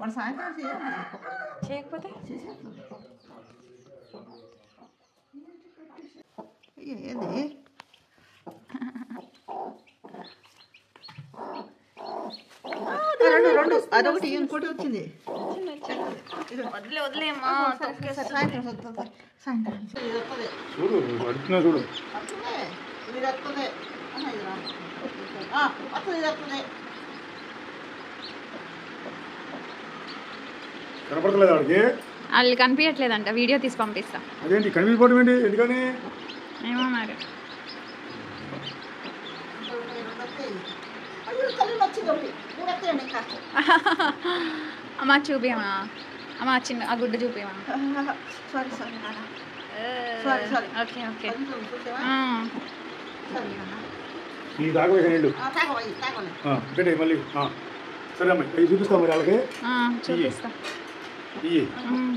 మన సాయంత్రం చేయాలి చేయకపోతే ఏది రెండు రెండు అదొకటి ఇంకోటి వచ్చింది వదిలే వదిలేమ్మా సాయంత్రం వస్తుంది. సాయంత్రం ఇది వస్తుంది చూడు అడుగుతున్నా చూడు వస్తుంది ఇది వస్తుంది ఆహా, ఇది రాదు. ఆ, వస్తుంది ఇది వస్తుంది కనపడతలేదు వాడికి వాళ్ళు కనిపించట్లేదంట వీడియో తీసి పంపిస్తా అదేంటి కనిపించడం ఏంటి ఎందుకని ఏమో మరి రెండు వస్తాయి. అయ్యో తల్లి వచ్చింది ఒకటి మూడు వస్తాయండి ఇంకా అమ్మ చూపియమా అమ్మ చిన్న ఆ గుడ్డు చూపియమా సారీ సారీ నాన్న Sorry, sorry. ఓకే ఓకే కొంచెం చూసావా ఆ, సారీ నాన్న ఈ దాకా నీళ్ళు ఆ, తాగవయ్యి తాగలే పెట్టే మళ్ళీ ఆ. సరే అమ్మాయి అవి చూపిస్తాం మరి వాళ్ళకి ఆ, చూపిస్తా ఇయ్యి ఉమ్.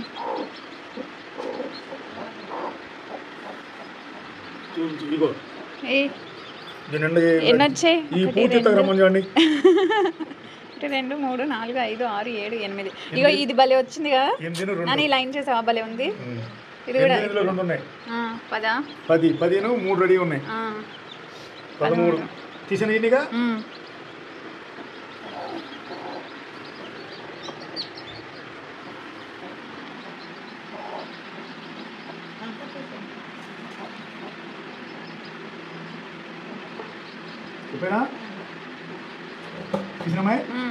చూపించు ఇగో ఏ దీని నిండా ఎన్ని వచ్చాయి ఈ ఒకటి, పూర్తి రెండు, రమ్మని చూడండి ఒకటి రెండు మూడు నాలుగు ఐదు ఆరు ఏడు ఎనిమిది ఇగో ఇది భలే వచ్చింది కదా ఎనిమిది రెండు నాని లైన్ చేసావా భలే ఉంది ఉమ్. ఇది కూడా ఎనిమిదిలో రెండు ఉన్నాయి ఆ, పదా పది పదిను మూడు రెడీ ఉన్నాయి ఆ, పదమూడు తీసిన ఎన్నిగా ఉమ్. చెప్పానా తీసిన అమ్మాయి ఉమ్.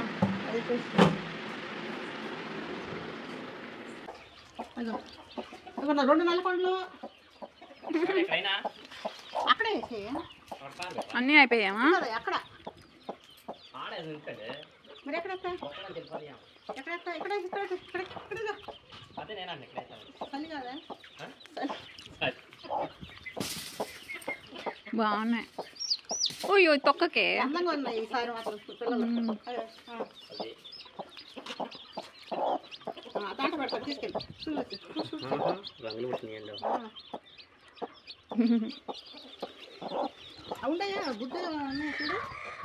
అదిగో. ఇదిగో నా రెండు నల్లకొండలు అక్కడే వేసేయి. అన్నీ అయిపోయామా ఉన్నది, అక్కడ మరి ఎక్కడ ఎత్తా? ఎక్కడ ఎత్తా? ఇక్కడ ఇక్కడ ఇక్కడ ఇక్కడ ఇదిగో. చలి కాదా బాగున్నాయి ఓయో తొక్కకే అందంగా ఉన్నాయి ఈసారి మాత్రం పిల్లలు అదే, ఆ. ఆ, దాంట్లో పెడతారు తీసుకెళ్ళి చూడొచ్చు అవుండయ్యా గుడ్డ ఉన్నాయి చూడు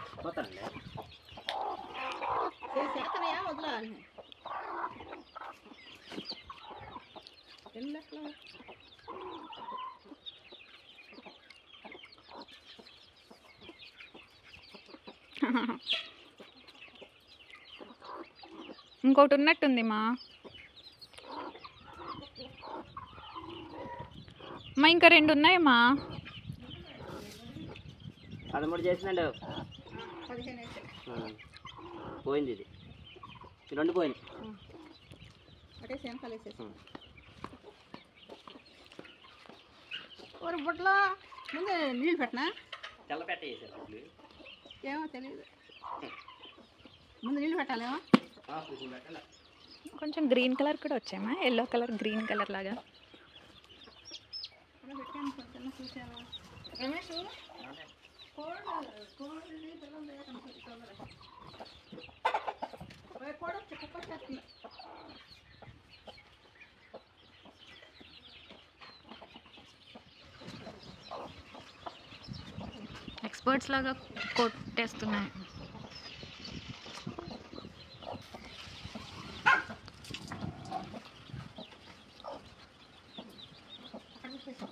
చేసి ఎక్కనయ్యా వదలాలి ఎల్లట్లా ఇంకోటి ఉన్నట్టుంది మా మా ఇంకా రెండు ఉన్నాయమ్మా పదమూడు చేసినాడు పదిహేను వేసాయి ఉం. పోయింది ఇది ఈ రెండు పోయింది అటే శనకాలు వేసేసి ఉం. ఒక బుట్టలో ముందే నీళ్ళు పెట్టినా తెల్ల పెట్ట వేసారు అసలు. ఏమో తెలియదు ముందు నీళ్ళు పెట్టాలేమో ఆ, కొంచెం పెట్టాలి. కొంచెం గ్రీన్ కలర్ కూడా వచ్చాయమ్మా ఎల్లో కలర్ గ్రీన్ కలర్ లాగా అలా పెట్టాను కొంచెం చూసాను రమేష్ కోడి కోడి పిల్లలు లేకుండా తొందర కోడి వచ్చి కుక్క వచ్చేస్తుంది ఎక్స్పర్ట్స్ లాగా కొట్టేస్తున్నాయి అక్కడ చూసేసాం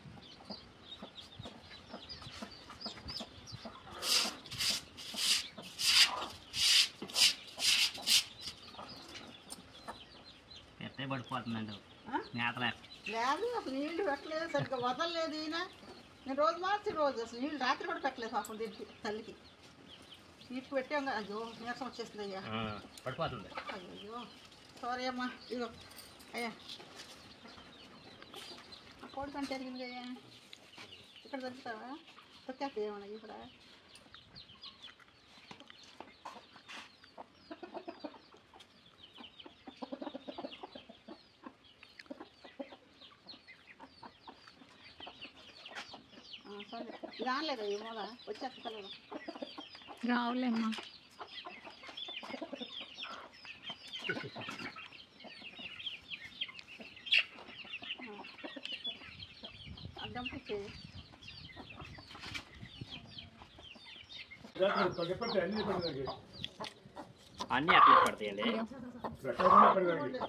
పెట్టే పడిపోతుందండి ఆ? మేతలే లేదు అసలు నీళ్ళు పెట్టలేదు సరిగ్గా వదలలేదు ఈయన నేను రోజు మార్చి రోజు అసలు నీళ్ళు రాత్రి కూడా పెట్టలేదు పాపం దీనికి తల్లికి నీటికి పెట్టాం కదా అయ్యో నీరసం వచ్చేస్తుంది అయ్యా ఆ, పడిపోతుంది అయ్యో సారీ అమ్మా ఇదిగో అయ్యా ఆ కోడి కంటే ఎరిగింది అయ్యా ఇక్కడ దొరుకుతావా దొరికేస్తే ఏమన్నా ఇక్కడ ఆ, సరే ఇది ఆనలేదు ఈ మూల వచ్చేస్తా పిల్లలు రావులేమ్మా అడ్డం పుట్టి చెప్పండి అన్ని చెప్పండి నాకు అన్నీ అట్లా పడతాయండి ఎక్కడ పడేదానికి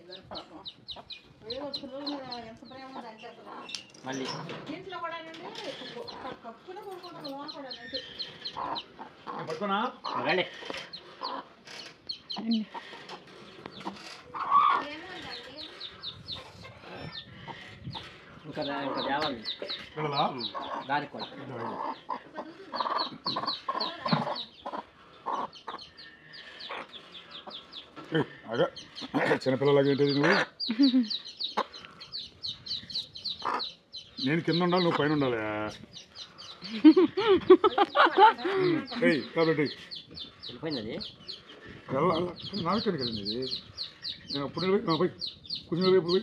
ఏదో పిల్లల మీద ఎంత ప్రేమ ఉందంటే అసలు మళ్ళీ దీంట్లో కూడా కప్పునే కొనుక్కుంటారు లోన కూడా అంటే నేను పట్టుకోనా రండి రండి. ఇంకా రా- ఇంకా తేవాలి పిల్లలా దానికి కూడా ఏయ్, అగా చిన్నపిల్లలాగా ఏంటది నువ్వు నేను కింద ఉండాలి నువ్వు పైన ఉండాలి ఏయ్ కాబట్టి వెళ్ళిపోయింది అది నాకెక్కడ కదండి ఇది నేను అప్పుడు నిలబడి నా పోయి కొంచెం నిలబడి ఇప్పుడు పోయి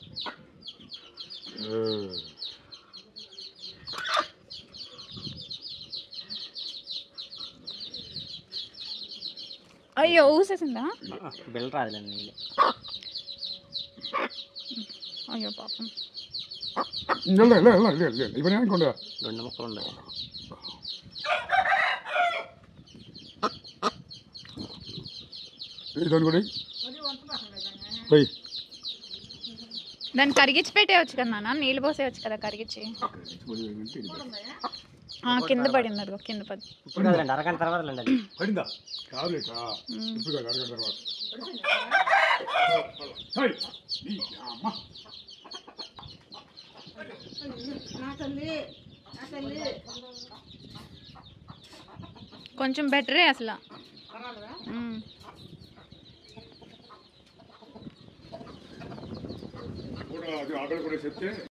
ఆ. అయ్యో ఊసేసిందా బిల్ రాదులేండి నీళ్ళు అయ్యో పాపం ಇಲ್ಲ ಇಲ್ಲ ಇಲ್ಲ ಇಲ್ಲ ಇಲ್ಲ ಇವನೇ ಅನ್ಕೊಂಡ రెండు ముక్కలు ఉన్నాయి ఇది అనుకోండి అది వంట పక్కన పోయి దాన్ని కరిగించి పెట్టేయచ్చు కదా నాన్న నీళ్ళు పోసేయచ్చు కదా కరిగించి ఆ, కింద పడింది అదిగో కింద పడి ఇప్పుడు కదండి అరగంట తర్వాత లేండి అది పడిందా టాబ్లెట్ మ్మ్. ఇప్పుడు కాదు అరగంట తర్వాత హై, ఈ అమ్మ నా తల్లి నా తల్లి కొంచెం బెటరే అసలు పర్వాలేదా మ్మ్. కూడా అది ఆకలి కూడా చెప్తే